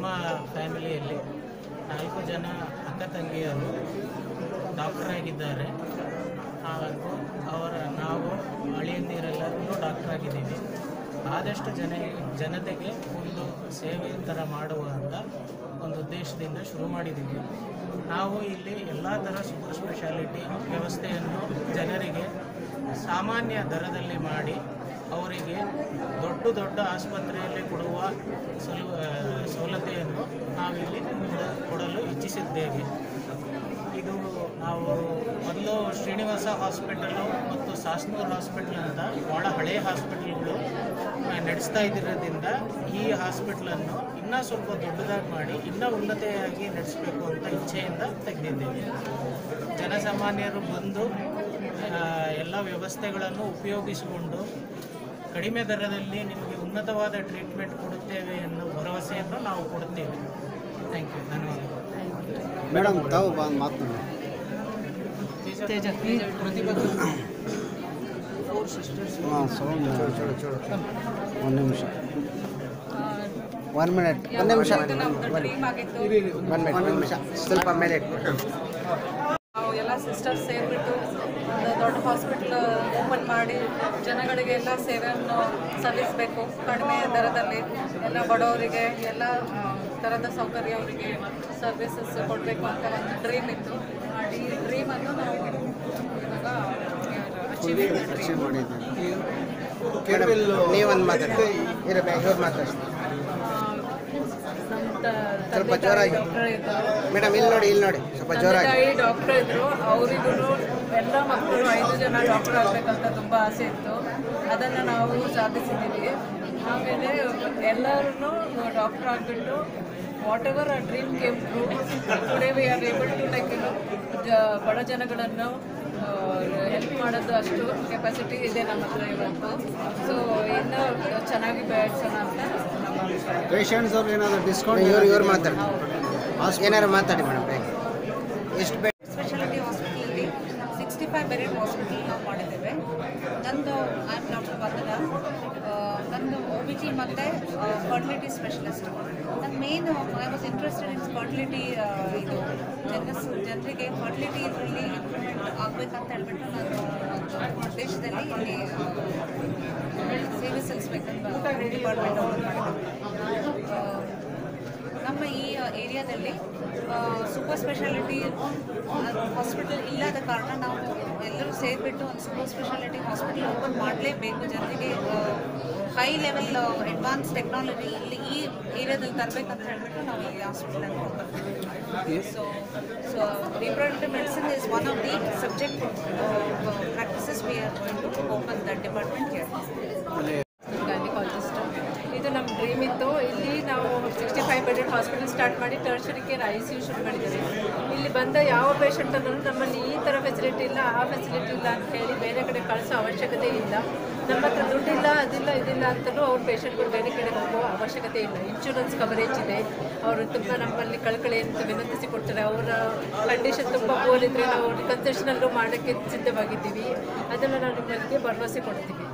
ನಮ್ಮ ಫ್ಯಾಮಿಲಿಯಲ್ಲಿ ನಾಲ್ಕು ಜನ ಅಕ್ಕ ತಂಗಿಯರು ಡಾಕ್ಟರ್ ಆಗಿದ್ದಾರೆ ಹಾಗೂ ಅವರ ನಾವು ಅಳಿಯಂದಿರೆಲ್ಲರೂ ಡಾಕ್ಟರ್ ಆಗಿದ್ದೀವಿ ಆದಷ್ಟು ಜನ ಜನತೆಗೆ ಒಂದು ಸೇವೆ ಥರ ಮಾಡುವ ಅಂತ ಒಂದು ಉದ್ದೇಶದಿಂದ ಶುರು ಮಾಡಿದ್ದೀವಿ ನಾವು ಇಲ್ಲಿ ಎಲ್ಲ ಥರ ಸೂಪರ್ ಸ್ಪೆಷಾಲಿಟಿ ವ್ಯವಸ್ಥೆಯನ್ನು ಜನರಿಗೆ ಸಾಮಾನ್ಯ ದರದಲ್ಲಿ ಮಾಡಿ ಅವರಿಗೆ ದೊಡ್ಡ ದೊಡ್ಡ ಆಸ್ಪತ್ರೆಯಲ್ಲಿ ಕೊಡುವ ಸಲು ಸೌಲಭ್ಯವನ್ನು ನಾವಿಲ್ಲಿ ಕೊಡ- ಕೊಡಲು ಇಚ್ಛಿಸಿದ್ದೇವೆ ಇದು ನಾವು ಮೊದಲು ಶ್ರೀನಿವಾಸ ಹಾಸ್ಪಿಟಲು ಮತ್ತು ಸಾಸ್ನೂರ್ ಹಾಸ್ಪಿಟಲ್ ಅಂತ ಭಾಳ ಹಳೆಯ ಹಾಸ್ಪಿಟಲ್ಗಳು ಆ, ನಡೆಸ್ತಾ ಇದ್ದಿರೋದ್ರಿಂದ ಈ ಹಾಸ್ಪಿಟ್ಲನ್ನು ಇನ್ನೂ ಸ್ವಲ್ಪ ದೊಡ್ಡದಾಗಿ ಮಾಡಿ ಇನ್ನೂ ಉನ್ನತೆಯಾಗಿ ನಡೆಸಬೇಕು ಅಂತ ಇಚ್ಛೆಯಿಂದ ತೆಗೆದಿದ್ದೇವೆ ಜನಸಾಮಾನ್ಯರು ಬಂದು ಆ, ಎಲ್ಲ ವ್ಯವಸ್ಥೆಗಳನ್ನು ಉಪಯೋಗಿಸಿಕೊಂಡು ಕಡಿಮೆ ದರದಲ್ಲಿ ನಿಮಗೆ ಉನ್ನತವಾದ ಟ್ರೀಟ್ಮೆಂಟ್ ಕೊಡುತ್ತೇವೆ ಅನ್ನೋ ಭರವಸೆಯನ್ನು ನಾವು ಕೊಡುತ್ತೇವೆ ಥ್ಯಾಂಕ್ ಯು ಧನ್ಯವಾದಗಳು ಮೇಡಮ್ ತಾವು ಬಂದು ಮಾತನಾಡಿ ಹಾಂ ಸೌಂಡ್ ಒಂದು ನಿಮಿಷ ಒನ್ ಮಿನಿಟ್ ಒಂದು ನಿಮಿಷ ಒನ್ ಮಿನಿಟ್ ಒಂದು ನಿಮಿಷ ಸ್ವಲ್ಪ ಮೇಲೆ ಇಟ್ಬಿಟ್ಟು ನಾವು ಎಲ್ಲ ಸಿಸ್ಟರ್ಸ್ ಸೇರಿಬಿಟ್ಟು ಒಂದು ದೊಡ್ಡ ಹಾಸ್ಪಿಟ್ಲ್ ಓಪನ್ ಮಾಡಿ ಜನಗಳಿಗೆಲ್ಲ ಸೇವೆಯನ್ನು ಸಲ್ಲಿಸಬೇಕು ಕಡಿಮೆ ದರದಲ್ಲಿ ಎಲ್ಲ ಬಡವರಿಗೆ ಎಲ್ಲ ಆ, ಥರದ ಸೌಕರ್ಯ ಅವರಿಗೆ ಸರ್ವಿಸಸ್ ಕೊಡಬೇಕು ಅಂತ ಒಂದು ಡ್ರೀಮ್ ಇತ್ತು ಆ ಡಿ ಡ್ರೀಮನ್ನು ನಾವು ಇವಾಗ ಅಚೀವ್ ಅಚೀವ್ ಮಾಡಿದ್ದೀವಿ ನೀವೊಂದು ಮಾತಾಡಿ ಇರಬೇಕು ಇವ್ರು ಮಾತಾಡ್ತೀನಿ ಸ್ವಲ್ಪ ಜೋರಾಗಿ. ಡಾಕ್ಟರ್ ಇದ್ದಾರೆ ಮೇಡಮ್ ಇಲ್ಲಿ ನೋಡಿ ಇಲ್ಲಿ ನೋಡಿ ಸ್ವಲ್ಪ ಜೋರಾಗಿ ತಾಯಿ ಡಾಕ್ಟರ್ ಇದ್ರು ಅವರಿಗೂ ಎಲ್ಲ ಮಕ್ಕಳು ಐದು ಜನ ಡಾಕ್ಟರ್ ಆಗಬೇಕಂತ ತುಂಬ ಆಸೆ ಇತ್ತು ಅದನ್ನು ನಾವು ಸಾಧಿಸಿದ್ದೀವಿ ಆಮೇಲೆ ಎಲ್ಲರೂ ಡಾಕ್ಟರ್ ಆಗಿಬಿಟ್ಟು ವಾಟ್ ಎವರ್ ಆ dream came true today we are able to like ಜ ಬಡ ಜನಗಳನ್ನು ಹೆಲ್ಪ್ ಮಾಡೋದು ಅಷ್ಟು ಕೆಪಾಸಿಟಿ ಇದೆ ನಮ್ಮ ಹತ್ರ ಇವತ್ತು ಸೊ ಇನ್ನೂ ಚೆನ್ನಾಗಿ ಬೆಳೆಸೋಣ ಅಂತ ನಮ್ಮ ಅಭಿಪ್ರಾಯ ಪೇಷಂಟ್ಸ್ ಅವ್ರು ಏನಾದರೂ ಡಿಸ್ಕೌಂಟ್ ಇವ್ರು ಇವ್ರು ಮಾತಾಡಿ ಏನಾರು ಮಾತಾಡಿ ಮೇಡಮ್ ಬೇಗ ಎಷ್ಟು ಬೇ ಸ್ಪೆಷಾಲಿಟಿ ಹಾಸ್ಪಿಟಲಲ್ಲಿ ಸಿಕ್ಸ್ಟಿ ಫೈವ್ ಬೆರೆಡ್ ಹಾಸ್ಪಿಟಲ್ ನಾವು ಮಾಡಿದ್ದೇವೆ ನಂದು ಐ ಆಮ್ ಡಾಕ್ಟರ್ ಬಂದನ ನಂದು ಒ ಬಿ ಜಿ ಮತ್ತು ಫರ್ಟಿಲಿಟಿ ಸ್ಪೆಷಲಿಸ್ಟ್ ನನ್ನ main I was interested in fertility ಇದು ಜನ ಜನರಿಗೆ ಫರ್ಟಿಲಿಟಿ ಇದರಲ್ಲಿ ಇಂಪ್ರೂವ್ಮೆಂಟ್ ಆಗಬೇಕಂತ ಹೇಳ್ಬಿಟ್ಟು ನಾನು ಒಂದು ದೇಶದಲ್ಲಿ ಇಲ್ಲಿ ಆ, ಸೇವೆ ಸಲ್ಲಿಸ್ಬೇಕಂತ ಡಿಪಾರ್ಟ್ಮೆಂಟ್ ಓಪನ್ ಮಾಡಿದ್ದೆ ನಮ್ಮ ಈ ಏರಿಯಾದಲ್ಲಿ ಸೂಪರ್ ಸ್ಪೆಷಾಲಿಟಿ ಹಾಸ್ಪಿಟಲ್ ಇಲ್ಲದ ಕಾರಣ ನಾವು ಎಲ್ಲರೂ ಸೇರಿಬಿಟ್ಟು ಒಂದು ಸೂಪರ್ ಸ್ಪೆಷಾಲಿಟಿ ಹಾಸ್ಪಿಟಲ್ ಓಪನ್ ಮಾಡಲೇಬೇಕು ಜನರಿಗೆ ಹೈ ಲೆವೆಲ್ ಅಡ್ವಾನ್ಸ್ ಟೆಕ್ನಾಲಜಿ ಇಲ್ಲಿ ಈ ಏರಿಯಾದಲ್ಲಿ ತರಬೇಕಂತ ಹೇಳ್ಬಿಟ್ಟು ನಾವು ಈ ಹಾಸ್ಪಿಟಲನ್ನು ಓಪನ್ ಮಾಡಿದ್ವಿ so so reproductive medicine is one of the subject practices we are going to open the department here gynaecologist ಇದು ನಮ್ಮ ಡ್ರೀಮ್ ಇತ್ತು ಇಲ್ಲಿ ನಾವು sixty five bedded hospital start ಮಾಡಿ tertiary care I C U ಶುರು ಮಾಡಿದ್ದೀವಿ ಇಲ್ಲಿ ಬಂದ ಯಾವ ಪೇಷಂಟನ್ನು ನಮ್ಮಲ್ಲಿ ಈ ಥರ ಫೆಸಿಲಿಟಿ ಇಲ್ಲ ಆ ಫೆಸಿಲಿಟಿ ಇಲ್ಲ ಅಂತ ಹೇಳಿ ಬೇರೆ ಕಡೆ ಕಳಿಸೋ ಅವಶ್ಯಕತೆ ಇಲ್ಲ ನಮ್ಮ ಹತ್ರ ದುಡ್ಡಿಲ್ಲ ಅದಿಲ್ಲ ಇದಿಲ್ಲ ಅಂತಲೂ ಅವ್ರ ಪೇಷಂಟ್ಗಳು ಬೇರೆ ಕಡೆ ಹೋಗುವ ಅವಶ್ಯಕತೆ ಇಲ್ಲ ಇನ್ಶೂರೆನ್ಸ್ ಕವರೇಜ್ ಇದೆ ಅವರು ತುಂಬ ನಮ್ಮಲ್ಲಿ ಕಳಕಳಿ ಅಂತ ವಿನಂತಿಸಿ ಕೊಡ್ತಾರೆ ಅವರ ಕಂಡೀಷನ್ ತುಂಬ ಪೂರ್ ಇದ್ದರೆ ನಾವು ಕನ್ಸೆಷನಲ್ಲೂ ಮಾಡೋಕ್ಕೆ ಸಿದ್ಧವಾಗಿದ್ದೀವಿ ಅದನ್ನು ನಾವು ನಿಮ್ಮಲ್ಲಿಗೆ ಭರವಸೆ ಕೊಡ್ತೀವಿ